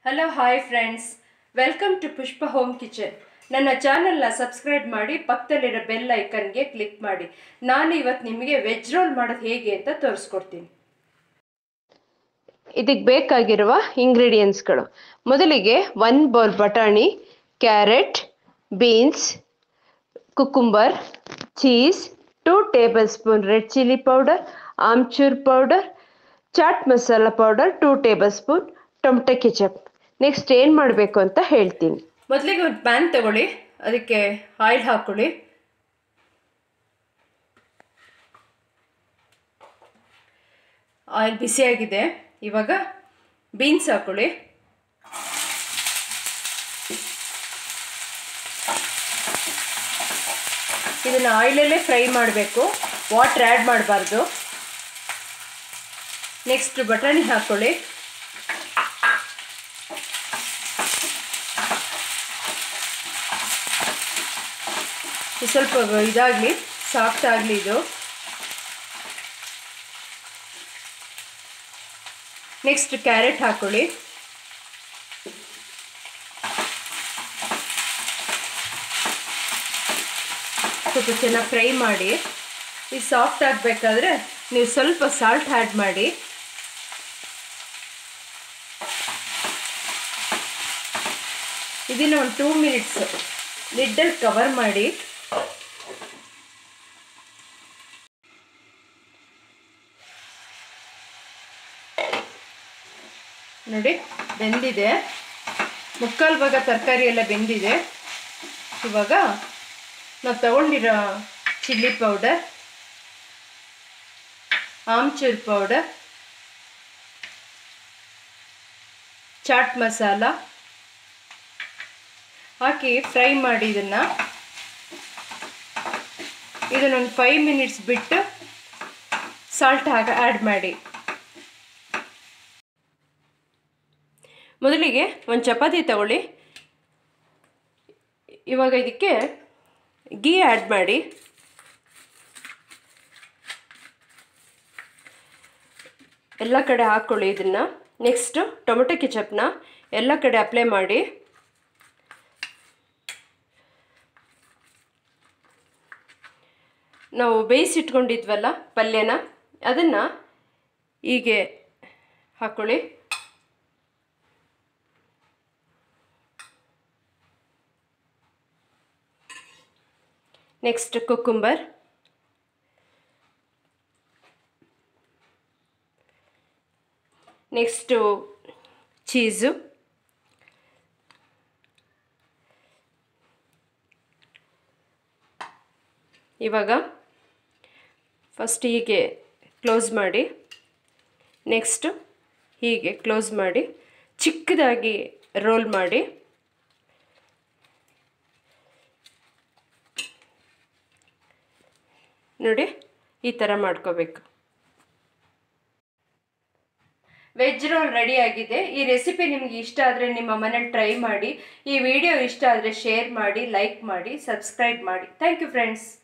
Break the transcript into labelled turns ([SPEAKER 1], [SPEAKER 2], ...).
[SPEAKER 1] hello hi friends welcome to Pushpa home kitchen ನನ್ನ ಚಾನಲ್ನ subscribe ಮಾಡಿ ಪಕ್ಕದಲ್ಲಿರೋ ಬೆಲ್ ಐಕನ್ಗೆ ಕ್ಲಿಕ್ ಮಾಡಿ ನಾನು ಇವತ್ತು ನಿಮಗೆ ವೆಜ್ ರೋಲ್ ಮಾಡೋದು ಹೇಗೆ ಅಂತ ತೋರಿಸ್ಕೊಡ್ತೀನಿ
[SPEAKER 2] ಇದಕ್ಕೆ ಬೇಕಾಗಿರುವ ಇಂಗ್ರೀಡಿಯೆಂಟ್ಸ್ಗಳು ಮೊದಲಿಗೆ ಒನ್ ಬೌಲ್ ಬಟಾಣಿ carrot beans cucumber cheese two tablespoon red chilli powder amchur powder chaat masala powder two tablespoon tomato ketchup next ಏನು ಮಾಡಬೇಕು ಅಂತ ಹೇಳ್ತೀನಿ
[SPEAKER 1] ಮೊದಲಿಗೆ ಒಂದು ಪ್ಯಾನ್ ತಗೊಳ್ಳಿ ಅದಕ್ಕೆ ಆಯಿಲ್ ಹಾಕೊಳ್ಳಿ ಆಯಿಲ್ ಬಿಸಿಯಾಗಿದೆ ಇವಾಗ ಬೀನ್ಸ್ ಹಾಕೊಳ್ಳಿ ಇದನ್ನು ಆಯಿಲಲ್ಲೇ ಫ್ರೈ ಮಾಡಬೇಕು ವಾಟ್ರ್ ಆ್ಯಡ್ ಮಾಡಬಾರ್ದು ನೆಕ್ಸ್ಟ್ ಬಟಾಣಿ ಹಾಕ್ಕೊಳ್ಳಿ ಇದು ಸ್ವಲ್ಪ ಇದಾಗಲಿ ಸಾಫ್ಟ್ ಆಗಲಿ ಇದು ನೆಕ್ಸ್ಟ್ ಕ್ಯಾರೆಟ್ ಹಾಕೊಳ್ಳಿ ಸ್ವಲ್ಪ ಚೆನ್ನಾಗಿ ಫ್ರೈ ಮಾಡಿ ಇದು ಸಾಫ್ಟ್ ಆಗಬೇಕಾದ್ರೆ ನೀವು ಸ್ವಲ್ಪ ಸಾಲ್ಟ್ ಆ್ಯಡ್ ಮಾಡಿ ಇದನ್ನು ಒಂದು ಟೂ ಮಿನಿಟ್ಸ್ ಲಿಡ್ಡಲ್ಲಿ ಕವರ್ ಮಾಡಿ ನೋಡಿ ಬೆಂದಿದೆ ಮುಕ್ಕಾಲು ಭಾಗ ತರಕಾರಿ ಎಲ್ಲ ಬೆಂದಿದೆ ಇವಾಗ ನಾವು ತಗೊಂಡಿರೋ chilli powder amchur powder chaat masala ಹಾಕಿ ಫ್ರೈ ಮಾಡಿ ಇದನ್ನು ಇದನ್ನೊಂದು ಫೈವ್ ಮಿನಿಟ್ಸ್ ಬಿಟ್ಟು ಸಾಲ್ಟ್ ಹಾಕಿ ಆ್ಯಡ್ ಮಾಡಿ ಮೊದಲಿಗೆ ಒಂದು ಚಪಾತಿ ತಗೊಳ್ಳಿ ಇವಾಗ ಇದಕ್ಕೆ ಗೀ ಆ್ಯಡ್ ಮಾಡಿ ಎಲ್ಲ ಕಡೆ ಹಾಕ್ಕೊಳ್ಳಿ ಇದನ್ನು ನೆಕ್ಸ್ಟು ಟೊಮೆಟೊ ಕೆಚಪ್ನ ಎಲ್ಲ ಕಡೆ ಅಪ್ಲೈ ಮಾಡಿ ನಾವು ಬೇಯಿಸಿಟ್ಕೊಂಡಿದ್ವಲ್ಲ ಪಲ್ಯನ ಅದನ್ನು ಹೀಗೆ ಹಾಕ್ಕೊಳ್ಳಿ ನೆಕ್ಸ್ಟ್ ಕುಕ್ಕುಂಬರ್ ನೆಕ್ಸ್ಟು ಚೀಸು ಇವಾಗ ಫಸ್ಟ್ ಹೀಗೆ ಕ್ಲೋಸ್ ಮಾಡಿ ನೆಕ್ಸ್ಟು ಹೀಗೆ ಕ್ಲೋಸ್ ಮಾಡಿ ಚಿಕ್ಕದಾಗಿ ರೋಲ್ ಮಾಡಿ ನೋಡಿ ಈ ಥರ ಮಾಡ್ಕೋಬೇಕು ವೆಜ್ ರೋಲ್ ರೆಡಿ ಆಗಿದೆ ಈ ರೆಸಿಪಿ ನಿಮ್ಗೆ ಇಷ್ಟ ಆದರೆ ನಿಮ್ಮ ಮನೇಲಿ ಟ್ರೈ ಮಾಡಿ ಈ ವಿಡಿಯೋ ಇಷ್ಟ ಆದರೆ ಶೇರ್ ಮಾಡಿ ಲೈಕ್ ಮಾಡಿ ಸಬ್ಸ್ಕ್ರೈಬ್ ಮಾಡಿ ಥ್ಯಾಂಕ್ ಯು ಫ್ರೆಂಡ್ಸ್